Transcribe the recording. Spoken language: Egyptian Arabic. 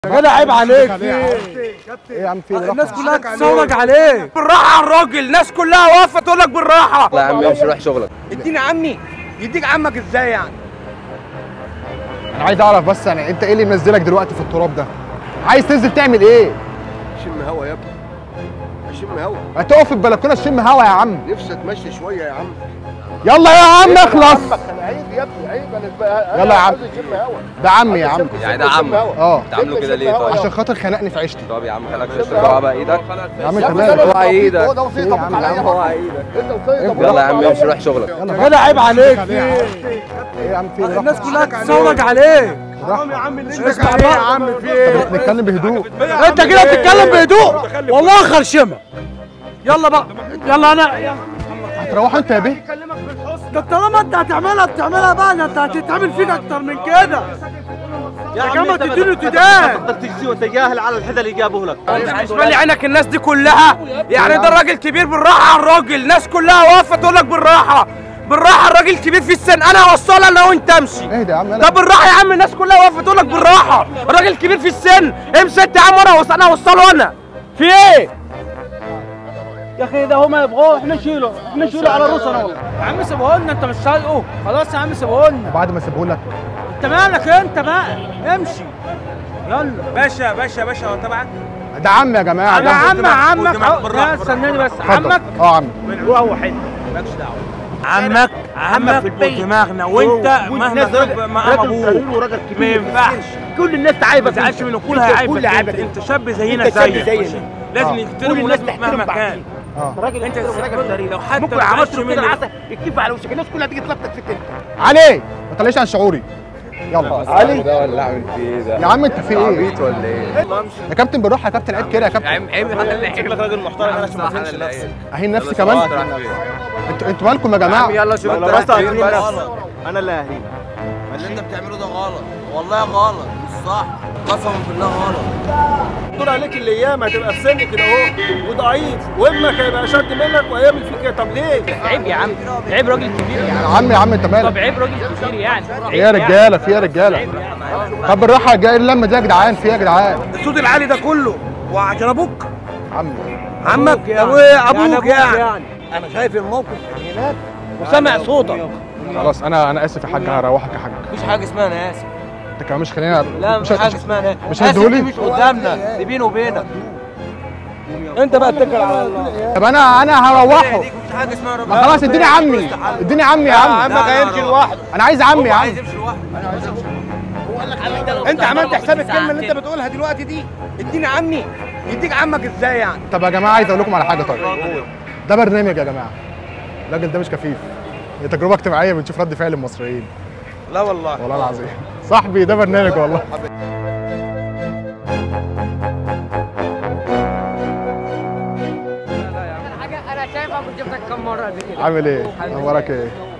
يا جدع عيب عليك في ايه يا عم في الناس كلها تتفرج عليك بالراحه على الراجل الناس كلها واقفه تقول لك بالراحه لا يا عم امشي روح شغلك اديني عمي يديك عمك ازاي يعني انا عايز اعرف بس يعني انت ايه اللي منزلك دلوقتي في التراب ده عايز تنزل تعمل ايه شم هوا يا ابني اشم هوا ما تقف في البلكونه تشم هوا يا عم نفسي اتمشى شويه يا عم يلا يا عم اخلص عمك انا عيب يا ابني عيب انا بقى- يلا يا عم. عايز اشم هوا ده عمي يا عم يعني ده عمك اه تعاملوا كده ليه طيب عشان خاطر خنقني في عيشتي طب يا عم خليك تشرب اوعى بقى ايدك يا عم يا انت ابني مالك ده اوعى ايدك هو ده وصية إيه يا ابوك عم؟ عليا اوعى ايدك انت وصية ابوك يلا يا عم امشي روح شغلك يا جدع عيب عليك في ايه يا عم في الناس كلها تتفرج عليك حرام يا عم اللي انت اسمع عليه يا بقى. عم في ايه نتكلم بهدوء انت كده بتتكلم بهدوء والله خرشمه يلا بقى يلا انا يلا. هتروحوا انت يا بيه ده طالما انت هتعملها بتعملها بقى ده انت هتتعمل فيك اكتر من كده يا كما تديله تدان تجزي وتجاهل على الحدا اللي جابه لك بالنسبه لي عينك الناس دي كلها يعني ده راجل كبير بالراحه على الراجل الناس كلها واقفه تقول لك بالراحه بالراحه الراجل كبير في السن انا هوصلها انا وانت امشي اهدى يا عم ده انا بالراحه يا عم الناس كلها واقفه تقول لك بالراحه الراجل كبير في السن امشي انت يا عم وانا هوصل- انا هوصله انا في ايه يا اخي ده هما يبغوه احنا نشيله احنا نشيله على راسنا والله يا عم سيبوه لنا انت مش طايقه خلاص يا عم سيبوه لنا بعد ما اسيبه لك انت مالك انت بقى امشي يلا باشا باشا باشا هو تبعك ده عمي يا جماعه يا ده عم عمك بالراحة، عو- بالراحة، لا استناني بس اتفضل. عمك اه عمي هو وحيد عمك عمك في دماغنا وانت مهما تضرب مع ابوه وراجل ما كبير ينفعش كل الناس تعايبك ما تزعلش منه كلها انت عيبك كل انت, عيبك انت شاب زينا انت شاب زيك زينا. لازم اه. كل يحترموا الناس الناس تحترم مهما بعضيها. كان اه راجل انت انت راجل طريق لو حتى ممكن ما عملت زعلش كده مني. العسل يكتب على وشك الناس كلها تيجي تلطك فيك انت علي ما تطلعيش عن شعوري يلا علي ده ولا اعمل فيه ايه ده يا عم انت في ايه عبيط ولا ايه يا كابتن بالراحه يا كابتن عيب كده يا يا كابتن عم عيب حد شكلك راجل محترم انا عشان ما تهينش نفسك اهين نفسي كمان انتوا انتوا مالكم يا جماعه يلا شوف انت لو رايح راسك فين هتهين بس نفسك انا اللي ههين اللي انت بتعمله ده غلط والله غلط مش صح قسما بالله غلط دور عليك الايام هتبقى في سن كده اهو وضعيف وابنك هيبقى اشد منك وهيعمل فيك كده طب ليه؟ عيب يا عم عيب راجل كبير يا عم يا عم انت مالك طب عيب راجل كبير يعني في يا رجاله في يا رجاله طب بالراحه جاي اللمه دي يا جدعان في يا جدعان الصوت العالي ده كله وعشان ابوك عمي عمك يا ابويا ابوك يعني انا شايف الموقف هناك وسامع صوتك خلاص انا انا اسف يا حاج هروحك يا حاج مفيش حاجه اسمها انا اسف انت كمان مش خلينا لا مش مفيش حاجه اسمها انا مش آسف هتدولي؟ دي مش قدامنا دي بيني وبينك انت بقى اتكل على الله طب انا انا هروحه دي مفيش حاجه اسمها ربنا ما خلاص اديني عمي اديني عمي يا عم عمك هيمشي لوحده انا عايز عمي يا عم عايز يمشي لوحده انت عملت حساب الكلمه اللي انت بتقولها دلوقتي دي اديني عمي يديك عمك ازاي يعني طب يا جماعه عايز اقول لكم على حاجه طيب ده برنامج يا جماعه الراجل ده مش كفيف هي تجربه اجتماعيه بنشوف رد فعل المصريين لا والله والله العظيم صاحبي ده برنامج والله انا شايفك كنت جبتك كم مره قبل كده عامل ايه؟ اخبارك ايه؟